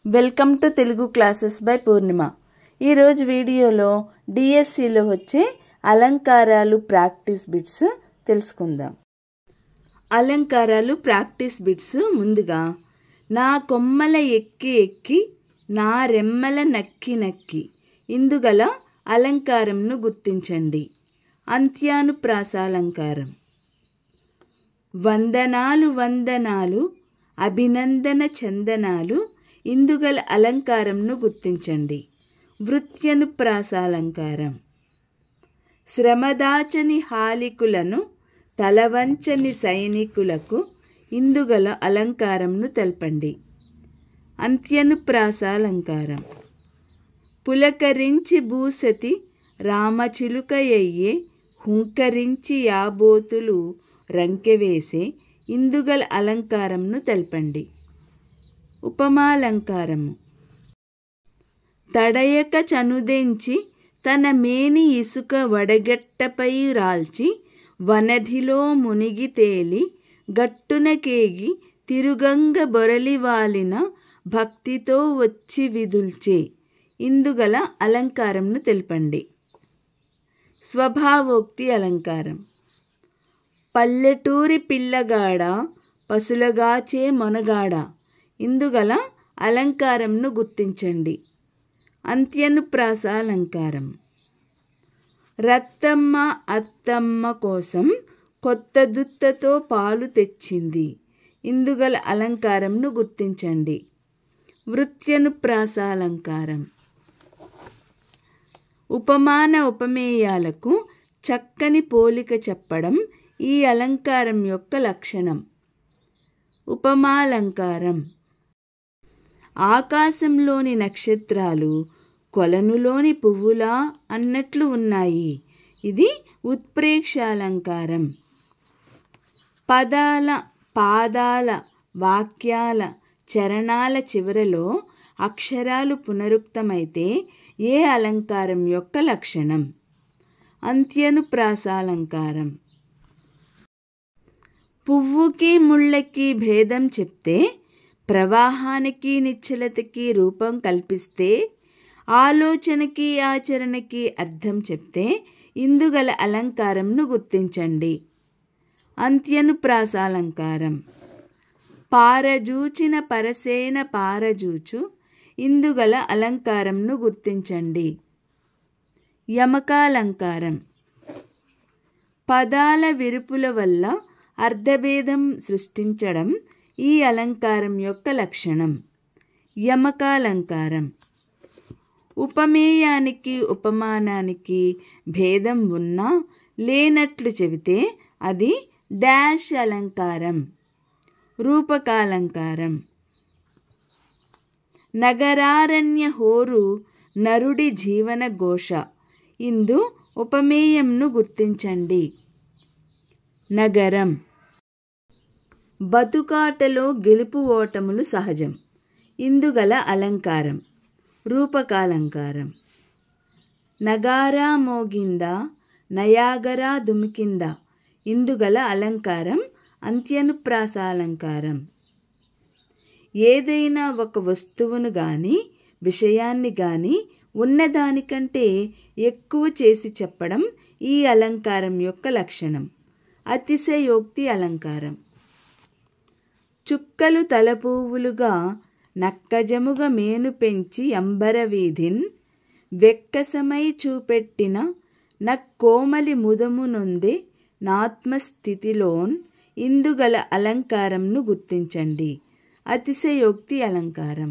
welcome to Telugu classes by Poornima ఈరోజు వీడియోలో డిఎస్సిలో వచ్చే అలంకారాలు ప్రాక్టీస్ బిట్స్ తెలుసుకుందాం అలంకారాలు ప్రాక్టీస్ బిట్స్ ముందుగా నా కొమ్మల ఎక్కి ఎక్కి నా రెమ్మల నక్కి నక్కి ఇందుగల అలంకారంను గుర్తించండి అంత్యానుప్రాసాలంకారం వందనాలు వందనాలు అభినందన చందనాలు ఇందుగల అలంకారంను గుర్తించండి వృత్యనుప్రాసాలంకారం శ్రమదాచని హాలికులను తలవంచని సైనికులకు ఇందుగల అలంకారంను తెలపండి అంత్యనుప్రాసాలంకారం పులకరించి భూసతి రామచిలుకయ్యే హుంకరించి యాబోతులు రంకెవేసే ఇందుగల అలంకారంను తెలపండి ఉపమాలంకారము తడయక చనుదెంచి తన మేని ఇసుక వడగట్టపై రాల్చి వనధిలో మునిగి తేలి గట్టునకేగి తిరుగంగ బొరలివాలిన భక్తితో వచ్చి విదుల్చే ఇందుగల అలంకారంను తెలపండి స్వభావోక్తి అలంకారం పల్లెటూరి పిల్లగాడ పసులగాచే మొనగాడ ఇందుగల అలంకారంను గుర్తించండి అంత్యనుప్రాస అలంకారం రత్తమ్మ అత్తమ్మ కోసం కొత్త దుత్తతో పాలు తెచ్చింది ఇందుగల అలంకారంను గుర్తించండి వృత్యనుప్రాస అలంకారం ఉపమాన ఉపమేయాలకు చక్కని పోలిక చెప్పడం ఈ అలంకారం యొక్క లక్షణం ఉపమాలంకారం ఆకాశంలోని నక్షత్రాలు కొలనులోని పువ్వులా అన్నట్లు ఉన్నాయి ఇది ఉత్ప్రేక్షాలంకారం పదాల పాదాల వాక్యాల చరణాల చివరలో అక్షరాలు పునరుక్తమైతే ఏ అలంకారం యొక్క లక్షణం అంత్యనుప్రాసాలంకారం పువ్వుకి ముళ్ళకి భేదం చెప్తే ప్రవాహానికి నిశ్చలతకి రూపం కల్పిస్తే ఆలోచనకి ఆచరణకి అర్థం చెప్తే ఇందుగల అలంకారంను గుర్తించండి అంత్యనుప్రాసాలంకారం పారజూచిన పరసేన పారజూచు ఇందుగల అలంకారంను గుర్తించండి యమకాలంకారం పదాల విరుపుల వల్ల అర్ధభేదం సృష్టించడం ఈ అలంకారం యొక్క లక్షణం యమకాలంకారం ఉపమేయానికి ఉపమానానికి భేదం ఉన్నా లేనట్లు చెబితే అది డాష్ అలంకారం రూపకాలంకారం నగరారణ్య హోరు నరుడి జీవన ఘోష ఇందు ఉపమేయంను గుర్తించండి నగరం బతుకాటలో గెలుపు ఓటములు సహజం ఇందుగల అలంకారం రూపకాలంకారం నగారా మోగిందా నయాగరా దుమికిందా ఇందుగల అలంకారం అంత్యనుప్రాసాలంకారం ఏదైనా ఒక వస్తువును గాని విషయాన్ని గాని ఉన్నదానికంటే ఎక్కువ చేసి చెప్పడం ఈ అలంకారం యొక్క లక్షణం అతిశయోక్తి అలంకారం చుక్కలు తలపువ్వులుగా నక్కజముగా మేను పెంచి అంబరవీధిన్ వెక్కసమై చూపెట్టిన నక్కోమలి ముదము నొందే నాత్మస్థితిలోన్ ఇందుగల అలంకారంను గుర్తించండి అతిశయోక్తి అలంకారం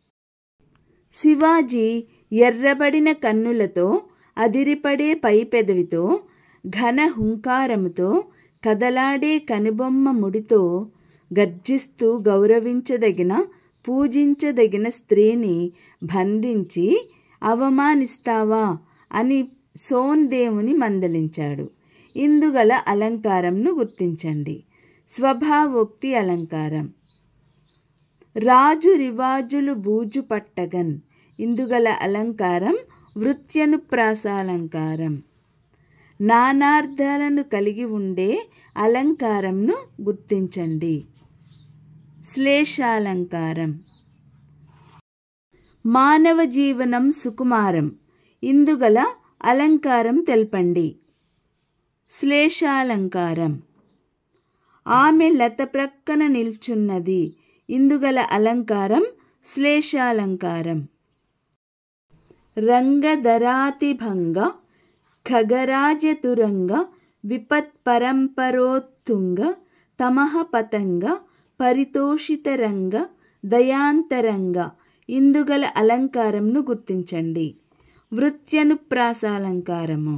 శివాజీ ఎర్రబడిన కన్నులతో అదిరిపడే పై పెదవితో ఘన హుంకారముతో కదలాడే కనుబొమ్మ ముడితో గర్జిస్తూ గౌరవించదగిన పూజించదగిన స్త్రీని బంధించి అవమానిస్తావా అని సోన్దేవుని మందలించాడు ఇందుగల అలంకారంను గుర్తించండి స్వభావోక్తి అలంకారం రాజు రివాజులు బూజు పట్టగన్ ఇందుగల అలంకారం వృత్యనుప్రాసాలంకారం నానార్థాలను కలిగి ఉండే అలంకారంను గుర్తించండి శ్లేషాలంకారం మానవ జీవనం సుకుమారం ఇందుగల అలంకారం తెల్పండి శ్లేషాలంకారం ఆమె లత ప్రక్కన నిల్చున్నది ఇందుగల అలంకారం శ్లేషాలంకారం రంగధరాతిభంగ ఖగరాజతురంగ విపత్పరంపరోత్తుంగ తమః పతంగ పరితోషితరంగ దయాంతరంగ ఇందుగల అలంకారంను గుర్తించండి వృత్యనుప్రాసాలంకారము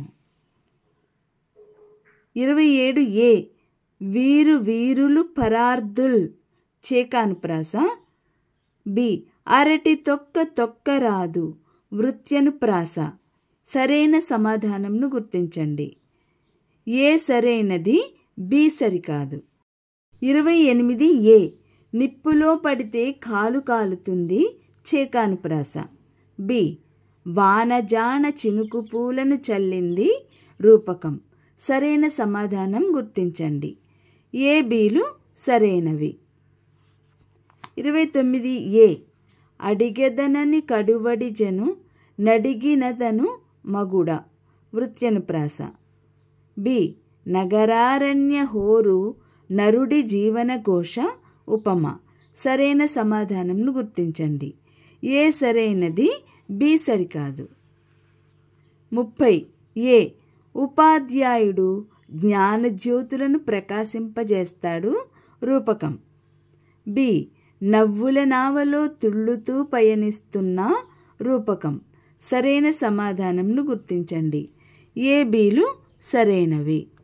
ఇరవై ఏడు ఏ వీరు వీరులు పరార్ధుల్ చేకానుప్రాస బి అరటి తొక్క తొక్కరాదు వృత్యనుప్రాస సరైన సమాధానంను గుర్తించండి ఏ సరైనది బి సరికాదు ఇరవై ఎనిమిది ఏ నిప్పులో పడితే కాలు కాలుతుంది చేకానుప్రాస బి వానజాన చినుకు పూలను చల్లింది రూపకం సరైన సమాధానం గుర్తించండి ఏ బీలు సరైనవి ఇరవై తొమ్మిది ఏ అడిగెదనని కడువడి జను నడిగినదను మగుడ వృత్యనుప్రాస బి నగరారణ్య హోరు నరుడి జీవన ఘోష ఉపమ సరైన సమాధానంను గుర్తించండి ఏ సరైనది బి సరికాదు ముప్పై ఏ ఉపాధ్యాయుడు జ్ఞానజ్యోతులను ప్రకాశింపజేస్తాడు రూపకం బి నవ్వుల నావలో తుళ్ళుతూ పయనిస్తున్న రూపకం సరైన సమాధానంను గుర్తించండి ఏ బీలు సరైనవి